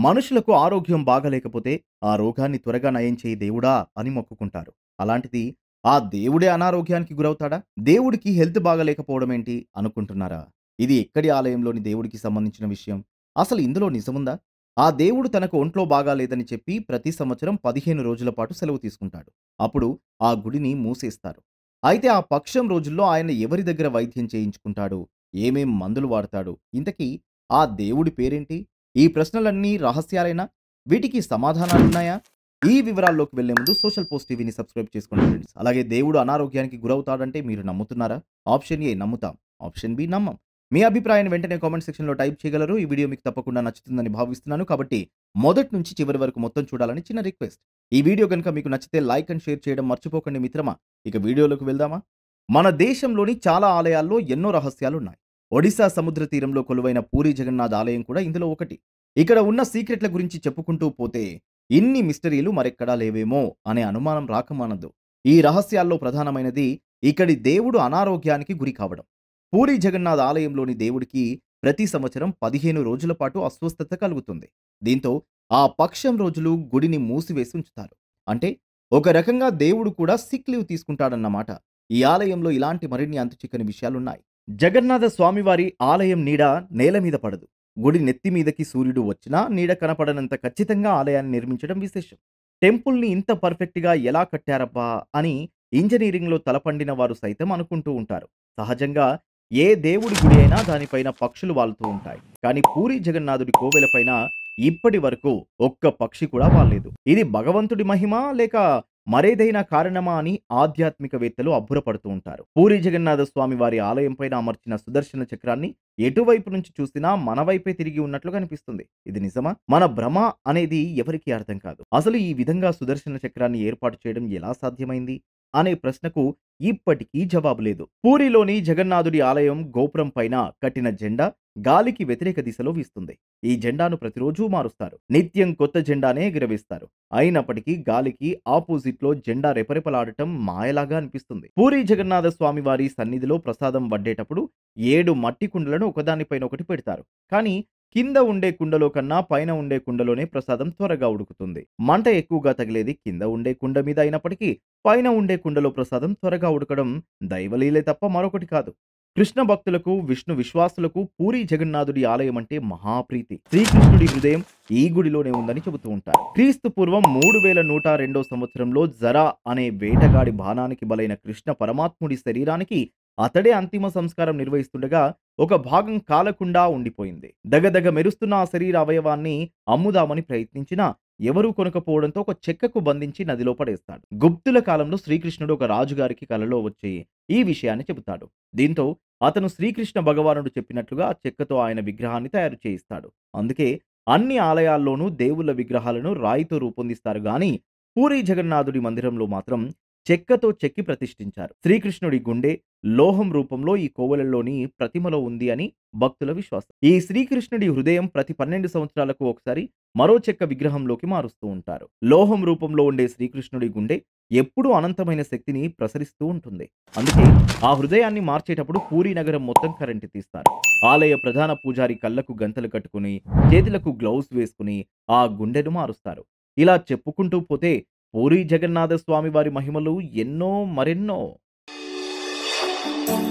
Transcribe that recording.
మనుషులకు ఆరోగ్యం బాగలేకపోతే ఆ రోగాన్ని త్వరగా నయం చేయి దేవుడా అని మొక్కుకుంటారు అలాంటిది ఆ దేవుడే అనారోగ్యానికి గురవుతాడా దేవుడికి హెల్త్ బాగలేకపోవడం ఏంటి అనుకుంటున్నారా ఇది ఎక్కడి ఆలయంలోని దేవుడికి సంబంధించిన విషయం అసలు ఇందులో నిజముందా ఆ దేవుడు తనకు ఒంట్లో బాగాలేదని చెప్పి ప్రతి సంవత్సరం పదిహేను రోజుల పాటు సెలవు తీసుకుంటాడు అప్పుడు ఆ గుడిని మూసేస్తారు అయితే ఆ పక్షం రోజుల్లో ఆయన ఎవరి దగ్గర వైద్యం చేయించుకుంటాడు ఏమేం మందులు వాడతాడు ఇంతకీ ఆ దేవుడి పేరేంటి ఈ ప్రశ్నలన్నీ రహస్యాలైనా వీటికి సమాధానాలున్నాయా ఈ వివరాల్లోకి వెళ్లే ముందు సోషల్ పోస్ట్ టీవీని సబ్స్క్రైబ్ చేసుకోండి ఫ్రెండ్స్ అలాగే దేవుడు అనారోగ్యానికి గురవుతాడంటే మీరు నమ్ముతున్నారా ఆప్షన్ ఏ నమ్ముతాం ఆప్షన్ బి నమ్మం మీ అభిప్రాయాన్ని వెంటనే కామెంట్ సెక్షన్లో టైప్ చేయగలరు ఈ వీడియో మీకు తప్పకుండా నచ్చుతుందని భావిస్తున్నాను కాబట్టి మొదటి నుంచి చివరి వరకు మొత్తం చూడాలని చిన్న రిక్వెస్ట్ ఈ వీడియో కనుక మీకు నచ్చితే లైక్ అండ్ షేర్ చేయడం మర్చిపోకండి మిత్రమా ఇక వీడియోలోకి వెళ్దామా మన దేశంలోని చాలా ఆలయాల్లో ఎన్నో రహస్యాలున్నాయి ఒడిశా సముద్ర తీరంలో కొలువైన పూరి జగన్నాథ్ ఆలయం కూడా ఇందులో ఒకటి ఇక్కడ ఉన్న సీక్రెట్ల గురించి చెప్పుకుంటూ పోతే ఇన్ని మిస్టరీలు మరెక్కడా లేవేమో అనే అనుమానం రాకమానదు ఈ రహస్యాల్లో ప్రధానమైనది ఇక్కడి దేవుడు అనారోగ్యానికి గురి కావడం పూరి జగన్నాథ్ ఆలయంలోని దేవుడికి ప్రతి సంవత్సరం పదిహేను రోజుల పాటు అస్వస్థత కలుగుతుంది దీంతో ఆ పక్షం రోజులు గుడిని మూసివేసి ఉంచుతారు అంటే ఒక రకంగా దేవుడు కూడా సిక్ లీవ్ తీసుకుంటాడన్నమాట ఈ ఆలయంలో ఇలాంటి మరిన్ని అంతుచిక్కని విషయాలున్నాయి జగన్నాథ స్వామివారి ఆలయం నీడ నేల మీద పడదు గుడి నెత్తి మీదకి సూర్యుడు వచ్చినా నీడ కనపడనంత ఖచ్చితంగా ఆలయాన్ని నిర్మించడం విశేషం టెంపుల్ని ఇంత పర్ఫెక్ట్గా ఎలా కట్టారబ్బా అని ఇంజనీరింగ్లో తలపండిన వారు సైతం అనుకుంటూ ఉంటారు సహజంగా ఏ దేవుడి గుడి అయినా దానిపైన పక్షులు వాలుతూ ఉంటాయి కానీ పూరి జగన్నాథుడి కోవెలపైన ఇప్పటి వరకు ఒక్క పక్షి కూడా వాలేదు ఇది భగవంతుడి మహిమ లేక మరేదైనా కారణమా అని ఆధ్యాత్మికవేత్తలు అబ్బురపడుతూ ఉంటారు పూరి జగన్నాథ స్వామి వారి ఆలయం పైన అమర్చిన సుదర్శన చక్రాన్ని ఎటువైపు నుంచి చూసినా మన వైపే తిరిగి ఉన్నట్లు కనిపిస్తుంది ఇది నిజమా మన భ్రమ అనేది ఎవరికీ అర్థం కాదు అసలు ఈ విధంగా సుదర్శన చక్రాన్ని ఏర్పాటు చేయడం ఎలా సాధ్యమైంది అనే ప్రశ్నకు ఇప్పటికీ జవాబు లేదు పూరిలోని జగన్నాథుడి ఆలయం గోపురం పైన కట్టిన జెండా గాలికి వ్యతిరేక దిశలో వీస్తుంది ఈ జెండాను ప్రతిరోజు మారుస్తారు నిత్యం కొత్త జెండానే ఎగురవేస్తారు అయినప్పటికీ గాలికి ఆపోజిట్ లో జెండా రెపరెపలాడటం మాయలాగా అనిపిస్తుంది పూరి జగన్నాథ స్వామి వారి సన్నిధిలో ప్రసాదం వడ్డేటప్పుడు ఏడు మట్టి కుండలను ఒకదానిపైన ఒకటి పెడతారు కానీ కింద ఉండే కుండలో కన్నా పైన ఉండే కుండలోనే ప్రసాదం త్వరగా ఉడుకుతుంది మంట ఎక్కువగా తగిలేది కింద ఉండే కుండ మీద అయినప్పటికీ పైన ఉండే కుండలో ప్రసాదం త్వరగా ఉడకడం దైవలీలే తప్ప మరొకటి కాదు కృష్ణ భక్తులకు విష్ణు విశ్వాసులకు పూరి జగన్నాథుడి ఆలయం అంటే మహాప్రీతి శ్రీకృష్ణుడి హృదయం ఈ గుడిలోనే ఉందని చెబుతూ ఉంటారు క్రీస్తు పూర్వం మూడు వేల నూట రెండో సంవత్సరంలో జరా అనే వేటగాడి బాణానికి బలైన కృష్ణ పరమాత్ముడి శరీరానికి అతడే అంతిమ సంస్కారం నిర్వహిస్తుండగా ఒక భాగం కాలకుండా ఉండిపోయింది దగదగ మెరుస్తున్న ఆ శరీర అవయవాన్ని అమ్ముదామని ప్రయత్నించినా ఎవరూ కొనకపోవడంతో ఒక చెక్కకు బంధించి నదిలో పడేస్తాడు గుప్తుల కాలంలో శ్రీకృష్ణుడు ఒక రాజుగారికి కలలో వచ్చి ఈ విషయాన్ని చెబుతాడు దీంతో అతను శ్రీకృష్ణ భగవానుడు చెప్పినట్లుగా ఆ చెక్కతో ఆయన విగ్రహాన్ని తయారు చేయిస్తాడు అందుకే అన్ని ఆలయాల్లోనూ దేవుళ్ళ విగ్రహాలను రాయితో రూపొందిస్తారు గాని పూరి జగన్నాథుడి మందిరంలో మాత్రం చెక్కతో చెక్కి ప్రతిష్ఠించారు శ్రీకృష్ణుడి గుండె లోహం రూపంలో ఈ కోవెలలోని ప్రతిమలో ఉంది అని భక్తుల విశ్వాసం ఈ శ్రీకృష్ణుడి హృదయం ప్రతి పన్నెండు సంవత్సరాలకు ఒకసారి మరో చెక్క విగ్రహంలోకి మారుస్తూ ఉంటారు లోహం రూపంలో ఉండే శ్రీకృష్ణుడి గుండె ఎప్పుడూ అనంతమైన శక్తిని ప్రసరిస్తూ ఉంటుంది అందుకే ఆ హృదయాన్ని మార్చేటప్పుడు పూరి నగరం మొత్తం కరెంటు తీస్తారు ఆలయ ప్రధాన పూజారి కళ్ళకు గంతలు కట్టుకుని చేతులకు గ్లౌస్ వేసుకుని ఆ గుండెను మారుస్తారు ఇలా చెప్పుకుంటూ పోతే పూరి జగన్నాథ స్వామి వారి మహిమలు ఎన్నో మరెన్నో